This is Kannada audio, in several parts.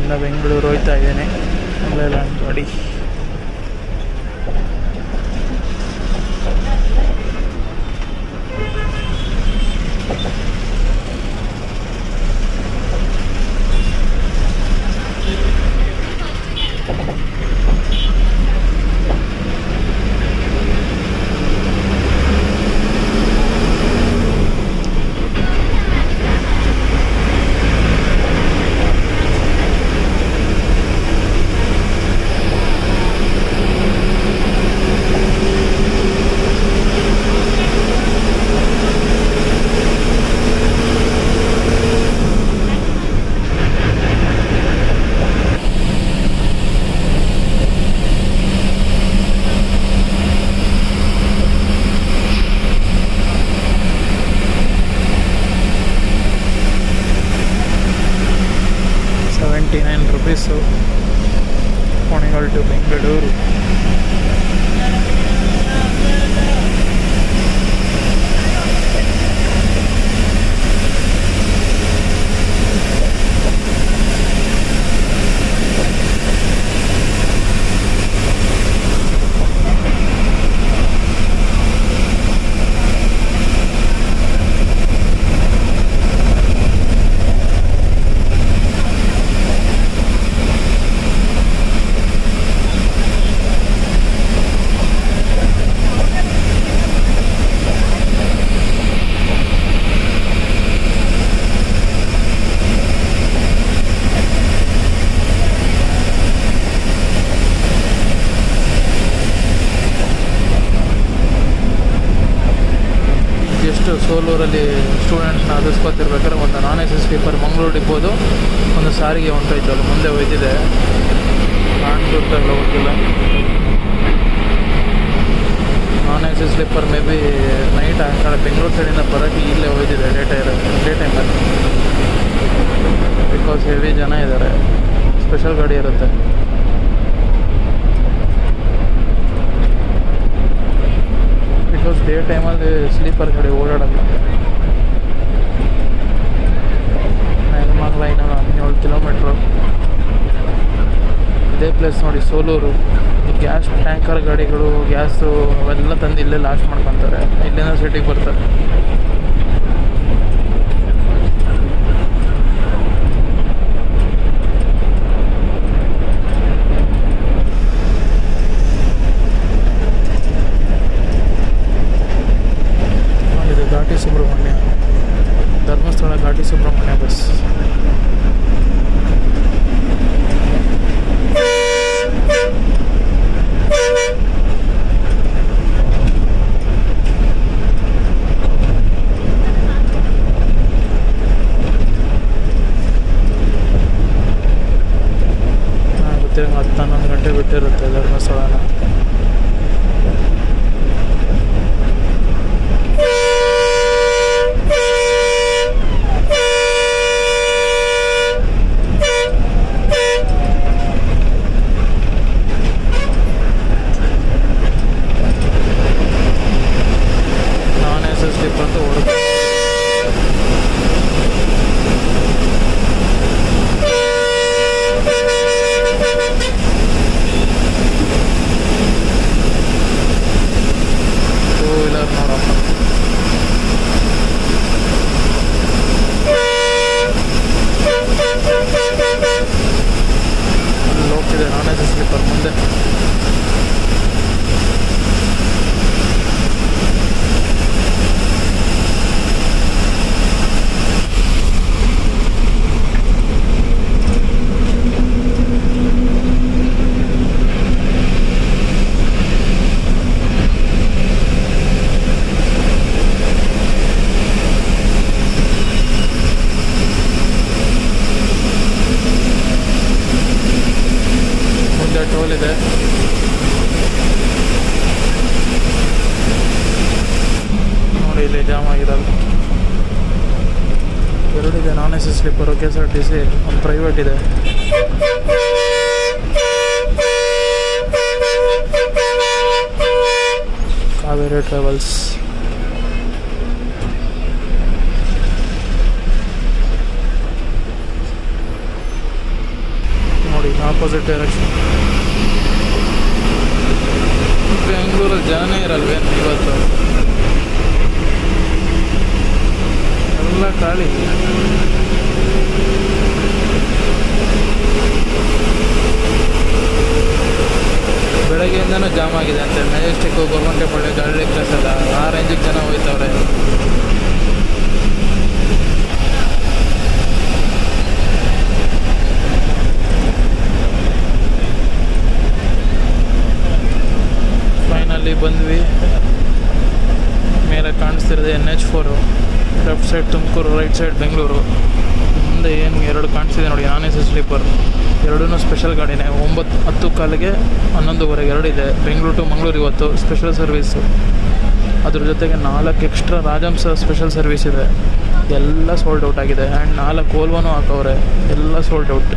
ಮಂಗಳೂರಿಂದ ಬೆಂಗಳೂರು ಹೋಗ್ತಾ ಇದ್ದೀನಿ ಅಲ್ಲೆಲ್ಲ ನೋಡಿ seventy nine rupees Kunigal to Bengaluru ಎಷ್ಟು ಸೋಲೂರಲ್ಲಿ ಸ್ಟೂಡೆಂಟ್ಸ್ನ ಅದಿಸ್ಕೊತಿರ್ಬೇಕಾದ್ರೆ ಒಂದು non S S sleeper Mangaluru ಡಿಪ್ಪೋದು ಒಂದು ಸಾರಿಗೆ ಹೊಂಟೋಯ್ತು ಅದು ಮುಂದೆ ಹೋಯ್ತಿದೆ ಕಾಣ್ತಿರ್ತಾಯಿಲ್ಲ ಗೊತ್ತಿಲ್ಲ non S S sleeper maybe night ಆ ಕಡೆ ಬೆಂಗಳೂರು ಸೈಡಿಂದ ಬರೋಕ್ಕೆ ಇಲ್ಲೇ ಹೋಯ್ತಿದೆ ಡೇ ಟೈಮ್ ಡೇ ಟೈಮಲ್ಲಿ ಬಿಕಾಸ್ ಹೆವಿ ಜನ ಇದ್ದಾರೆ ಸ್ಪೆಷಲ್ ಗಾಡಿ ಇರುತ್ತೆ ಬಿಕಾಸ್ ಡೇ ಟೈಮಲ್ಲಿ ಸ್ಲೀಪರ್ ಗಾಡಿ ಓಡಾಡಲ್ಲ ನೆಲಮಂಗಲ ಇನ್ನೊಂದು ಹದಿನೇಳು ಕಿಲೋಮೀಟ್ರು ಇದೇ ಪ್ಲೇಸ್ ನೋಡಿ ಸೋಲೂರು ಈ ಗ್ಯಾಸ್ ಟ್ಯಾಂಕರ್ ಗಾಡಿಗಳು ಗ್ಯಾಸು ಅವೆಲ್ಲ ತಂದು ಇಲ್ಲೇ ಲಾಸ್ಟ್ ಮಾಡ್ಕೊತಾರೆ ಇಲ್ಲಿಂದ ಸಿಟಿಗೆ ಬರ್ತಾರೆ ಇದು ಘಾಟಿ ಸುಬ್ರಹ್ಮಣ್ಯ ಧರ್ಮಸ್ಥಳ ಘಾಟಿ ಸುಬ್ರಹ್ಮಣ್ಯ ಬಸ್ ಗೊತ್ತಿರಂಗೆ ಹತ್ತು ಹನ್ನೊಂದು ಗಂಟೆ ಬಿಟ್ಟಿರುತ್ತೆ ಧರ್ಮಸ್ಥಳನ ನಾನ್ ಎಸ್ ಎಸ್ ಸ್ಲಿಪ್ ಅಂತ ಓಡುತ್ತೆ ಟೂ ವೀಲರ್ ನೋಡಪ್ಪ ಅಲ್ಲಿ ಹೋಗ್ತಿದೆ ನಾನ್ ಎಸ್ ಎಸ್ ಸ್ಲಿಪ್ಪರ್ ಮುಂದೆ ಮುಂದೆ ಟೋಲ್ ಇದೆ ನೋಡಿ ಇಲ್ಲಿ ಜಾಮ್ ಆಗಿರಲ್ಲ ಎರಡಿದೆ non S S sleeper K S R T C ಒಂದು ಪ್ರೈವೇಟ್ ಇದೆ ಕಾವೇರಿ ಟ್ರಾವೆಲ್ಸ್ ಆಪೋಸಿಟ್ ಡೈರೆಕ್ಷನ್ ಬೆಂಗಳೂರಲ್ಲಿ ಜನನೇ ಇರಲ್ವೇನು ಇವತ್ತು ಎಲ್ಲ ಖಾಲಿ ಬೆಳಗ್ಗೆಯಿಂದನೂ ಜಾಮ್ ಆಗಿದೆ ಅಂತೆ ಮೆಜೆಸ್ಟಿಕ್ಕು ಗೊರಗುಂಟೆಪಾಳ್ಯ ಗಾಳಿ ಕ್ಲಾಸ್ ಎಲ್ಲ ಆ ರೇಂಜಿಗೆ ಜನ ಹೋಯ್ತವ್ರೆ ಫೈನಲ್ಲಿ ಬಂದ್ವಿ ಮೇಲೆ ಕಾಣಿಸ್ತಿರೋದು N H four left side Tumakuru right side Bengaluru ಮುಂದೆ ಏನು ಎರಡು ಕಾಣಿಸ್ತಿದೆ ನೋಡಿ ನಾನ್ ಎ ಸಿ ಸ್ಲೀಪರ್ ಎರಡೂ ಸ್ಪೆಷಲ್ ಗಾಡಿನೇ ಒಂಬತ್ತು ಹತ್ತು ಕಾಲಿಗೆ ಹನ್ನೊಂದುವರೆಗೆ ಎರಡಿದೆ ಬೆಂಗಳೂರು ಟು ಮಂಗಳೂರು ಇವತ್ತು ಸ್ಪೆಷಲ್ ಸರ್ವೀಸು ಅದ್ರ ಜೊತೆಗೆ ನಾಲ್ಕು ಎಕ್ಸ್ಟ್ರಾ ರಾಜಂಸ ಸ್ಪೆಷಲ್ ಸರ್ವಿಸ್ ಇದೆ ಎಲ್ಲ ಸೋಲ್ಡ್ ಔಟ್ ಆಗಿದೆ ಆ್ಯಂಡ್ ನಾಲ್ಕು ಓಲ್ವನೂ ಹಾಕವ್ರೆ ಎಲ್ಲ ಸೋಲ್ಡ್ ಔಟ್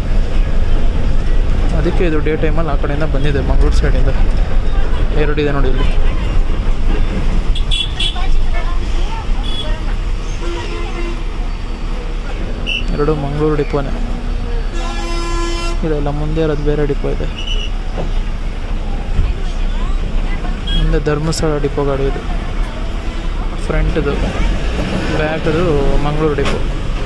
ಅದಕ್ಕೆ ಇದು ಡೇ ಟೈಮಲ್ಲಿ ಆ ಕಡೆಯಿಂದ ಬಂದಿದೆ ಮಂಗಳೂರು ಸೈಡಿಂದ ಎರಡಿದೆ ನೋಡಿ ಇಲ್ಲಿ ಎರಡು ಮಂಗಳೂರು ಡಿಪೋನೇ ಇದೆಲ್ಲ ಮುಂದೆ ಇರೋದು ಬೇರೆ ಡಿಪೋ ಇದೆ ಮುಂದೆ ಧರ್ಮಸ್ಥಳ ಡಿಪೋ ಗಾಡಿ ಇದು ಫ್ರಂಟ್ದು ಬ್ಯಾಕ್ದು ಮಂಗಳೂರು ಡಿಪೋ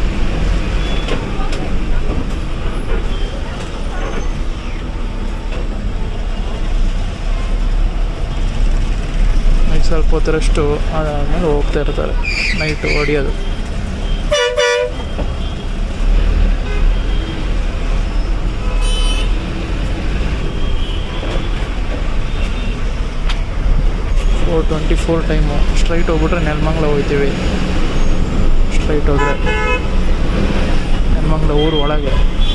ಈಗ ಸ್ವಲ್ಪ ಹೊತ್ತರಷ್ಟು ಅದಾದಮೇಲೆ ಹೋಗ್ತಾ ಇರ್ತಾರೆ ನೈಟು ಹೊಡಿಯೋದು four twenty four time straight ಹೋಗ್ಬಿಟ್ರೆ ನೆಲಮಂಗ್ಲ ಹೋಗ್ತೀವಿ ಸ್ಟ್ರೈಟ್ ಹೋದರೆ ನೆಲಮಂಗ್ಲ ಊರು ಒಳಗೆ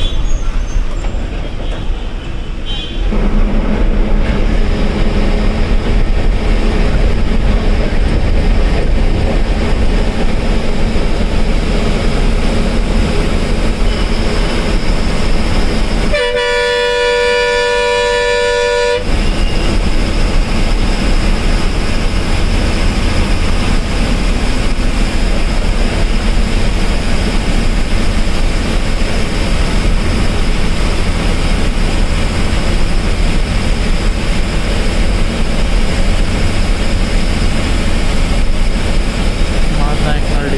ಮಾತನಾಯಕ್ ಮಾಡಿ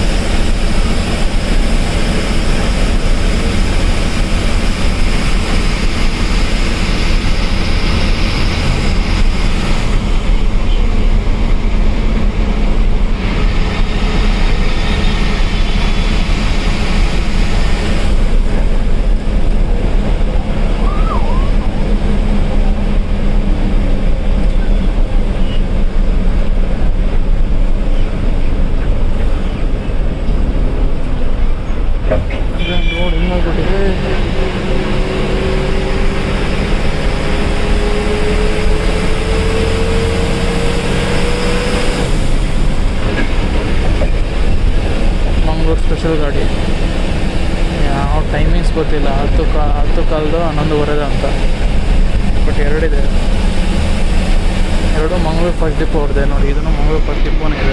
ರೋಡ್ ಹಿಂಗಾಗ್ಬಿಟ್ಟಿದೆ ಮಂಗಳೂರು ಸ್ಪೆಷಲ್ ಗಾಡಿ ಯಾವ ಟೈಮಿಂಗ್ಸ್ ಗೊತ್ತಿಲ್ಲ ಹತ್ತು ಕಾ ಹತ್ತು ಕಾಲದು ಹನ್ನೊಂದುವರೆದು ಅಂತ ಬಟ್ ಎರಡಿದೆ ಎರಡು ಮಂಗಳೂರು ಫಸ್ಟ್ ಡಿಪೋ ಹೊಡೆದೆ ನೋಡಿ ಇದನ್ನು ಮಂಗಳೂರು ಫಸ್ಟ್ ಡಿಪೋನೇ ಇದೆ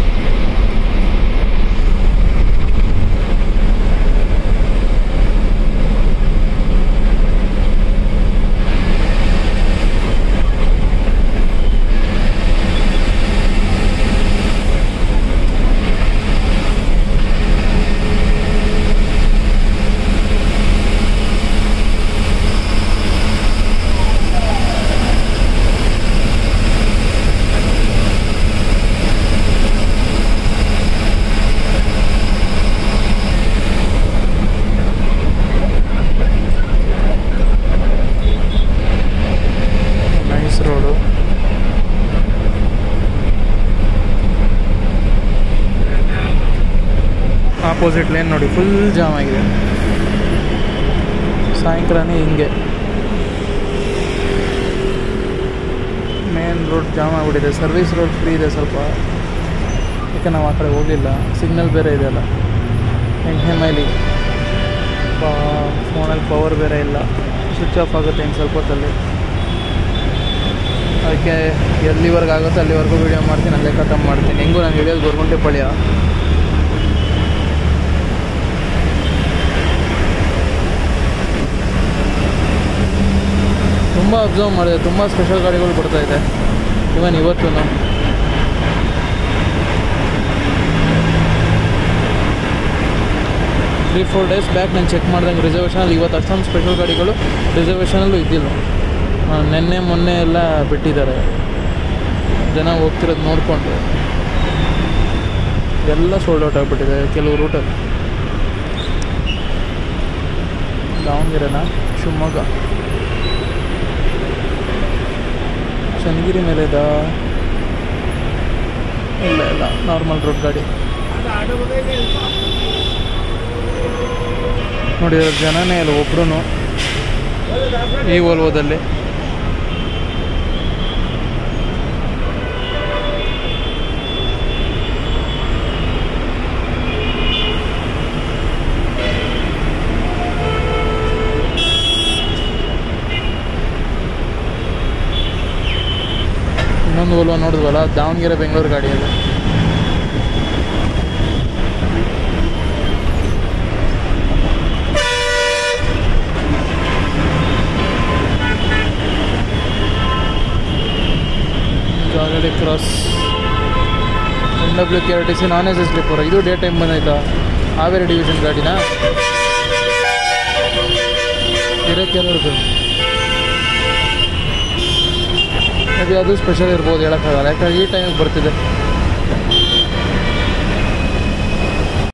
ನೈಸ್ ರೋಡು ಆಪೋಸಿಟ್ ಲೇನ್ ನೋಡಿ ಫುಲ್ ಜಾಮ್ ಆಗಿದೆ ಸಾಯಂಕಾಲನೇ ಹಿಂಗೆ ಮೇನ್ ರೋಡ್ ಜಾಮ್ ಆಗಿಬಿಟ್ಟಿದೆ ಸರ್ವಿಸ್ ರೋಡ್ ಫ್ರೀ ಇದೆ ಸ್ವಲ್ಪ ಯಾಕೆ ನಾವು ಆ ಕಡೆ ಹೋಗಲಿಲ್ಲ ಸಿಗ್ನಲ್ ಬೇರೆ ಇದೆಯಲ್ಲ ಹೆಮ್ಮೆಲಿ ಫೋನಲ್ಲಿ ಪವರ್ ಬೇರೆ ಇಲ್ಲ ಸ್ವಿಚ್ ಆಫ್ ಆಗುತ್ತೆ ಇನ್ನು ಸ್ವಲ್ಪ ಹೊತ್ತಲ್ಲಿ ಅದಕ್ಕೆ ಎಲ್ಲಿವರೆಗೆ ಆಗುತ್ತೋ ಅಲ್ಲಿವರೆಗೂ ವೀಡಿಯೋ ಮಾಡ್ತೀನಿ ಅಲ್ಲೇ ಖತಮ್ ಮಾಡ್ತೀನಿ ಹೆಂಗೂ ನಾನು ಇಳಿಯೋದು ಗೊರಗುಂಟೆ ಪಾಳ್ಯ ಅಬ್ಸರ್ವ್ ಮಾಡಿದೆ ತುಂಬ ಸ್ಪೆಷಲ್ ಗಾಡಿಗಳು ಬರ್ತಾ ಇದೆ ಇವನ್ ಇವತ್ತು ತ್ರೀ ಫೋರ್ ಡೇಸ್ ಬ್ಯಾಕ್ ನಾನು ಚೆಕ್ ಮಾಡ್ದಂಗೆ ರಿಸರ್ವೇಷನಲ್ಲಿ ಇವತ್ತು ಅಷ್ಟೊಂದು ಸ್ಪೆಷಲ್ ಗಾಡಿಗಳು ರಿಸರ್ವೇಷನಲ್ಲೂ ಇದ್ದಿಲ್ಲ ಆ, ನೆನ್ನೆ ಮೊನ್ನೆ ಎಲ್ಲ ಬಿಟ್ಟಿದ್ದಾರೆ ಜನ ಹೋಗ್ತಿರೋದು ನೋಡಿಕೊಂಡು ಎಲ್ಲ ಸೋಲ್ಡ್ ಔಟ್ ಆಗಿಬಿಟ್ಟಿದೆ ಕೆಲವು ರೂಟಲ್ಲಿ ದಾವಣಗೆರೆನ ಶಿವಮೊಗ್ಗ ಚನ್ನಗಿರಿ ಮೇಲೆ ಇದಾ ಇಲ್ಲ ಇಲ್ಲ ನಾರ್ಮಲ್ ರೋಡ್ ಗಾಡಿ ನೋಡಿ ಇವ್ರ ಜನನೇ ಇಲ್ಲ ಒಬ್ರು ಈ ಓಲ್ವೋದಲ್ಲಿ ಇನ್ನೊಂದು ಓಲ್ವ ನೋಡಿದ್ವಲ್ಲ ದಾವಣಗೆರೆ ಬೆಂಗಳೂರು ಗಾಡಿಯಲ್ಲಿ already cross N W K R T C non S S sleeper ಇದು ಡೇ ಟೈಮ್ ಬಂದೈತಾ ಹಾವೇರಿ ಡಿವಿಷನ್ ಗಾಡಿನಾ ಹಿರೇಕೆರೂರ್ದು ಮೇಬಿ ಅದು ಸ್ಪೆಷಲ್ ಇರ್ಬೋದು ಹೇಳೋಕ್ಕಾಗಲ್ಲ ಯಾಕಂದ್ರೆ ಈ ಟೈಮಿಗೆ ಬರ್ತಿದೆ